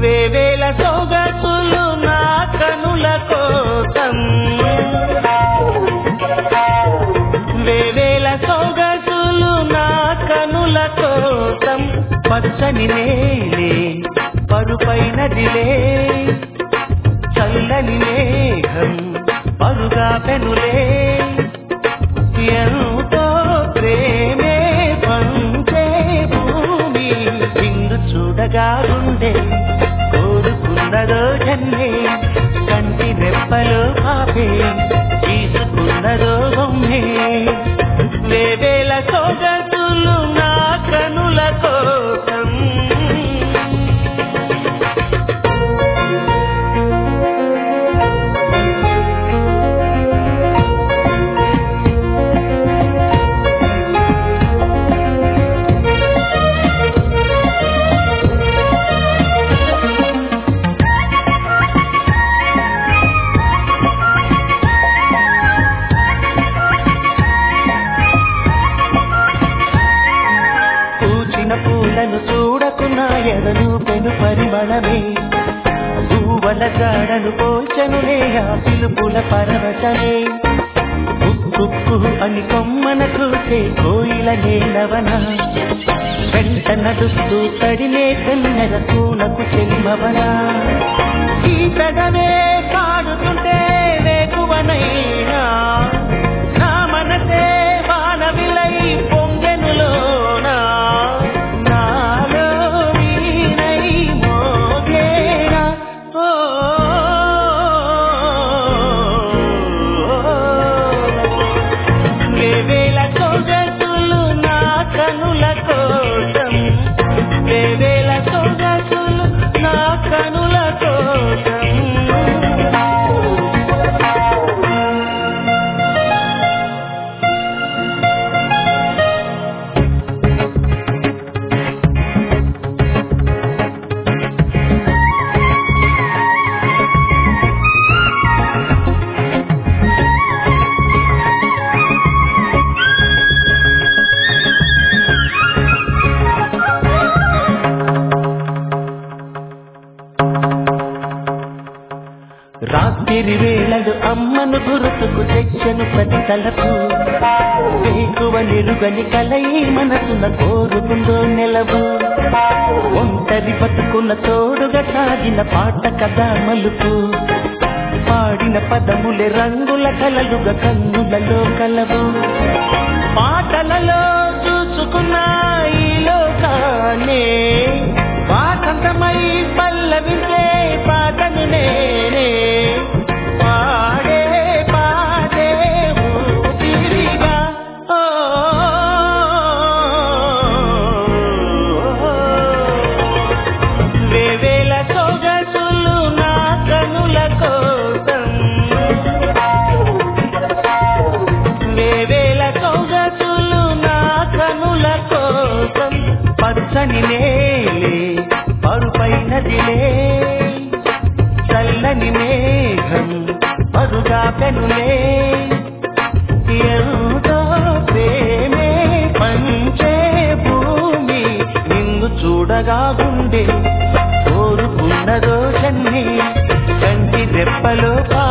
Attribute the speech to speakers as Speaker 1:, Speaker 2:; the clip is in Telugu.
Speaker 1: వేవేల సొగసులు నా కనుల కోసం వేవేల సొగసులు నా కనుల కోసం పచ్చని నేలే పరుపైనదిలే చల్లని మేఘం పరుగా పెనులే ఎంతో ప్రేమే పంచే భూమి ఇందు చూడగా ఉండే కోరుకున్నదో జన్మే కంటి రెప్పలో పాపే తీసుకున్నదో బొమ్మే వేవేల సొగసులు నా కనుల కోసం పూచిన పూలను చూడకున్నా ఎదను పెను పరిమళమే పూవల జాడను పోల్చనులే ఆ పిలుపుల పరవశమే ఉక్కు అని కొమ్మన చూసే కోయిల నేలవన వెంట నడుస్తూ తడినే కన్నెర పూలకు చెలిమవనా ఈ పెదవే కాడుతుంటే వేకువనైనా నా మనసే వానవిలై పొంగెనులోనా నాలో వీణై మోగేనా ఓ వేవేల సొగసులు నా కనుల కోసం వేవేల సొగసులు నా కనుల కోసం రాత్రి వేళలు అమ్మను గురుతుకు తెచ్చను ప్రతి తలపు వేకువ నిరుగని కలయి మనసున కోరుకుందో నెలవు ఒంటరి బతుకున్న తోడుగా సాగిన పాట కదా మలుపు పాడిన పదములే రంగుల కలలుగా కన్నులలో కలవు పాటలలో చూసుకున్న ఈ లోకానే వాసంతమై పల్లవించే పాటను నేనే పాడే పాడే ఊపిరిగా ఓ వేవేల సొగసులు నా కనుల కోసం వేవేల సొగసులు నా కనుల కోసం పచ్చని నేలే పరుపైనదిలే చల్లని మేఘం పరుగా పెనులే ఎంతో ప్రేమే పంచే భూమి నిన్ను చూడగా ఉండే కోరుకున్నదో జన్మే కంటి రెప్పలో పా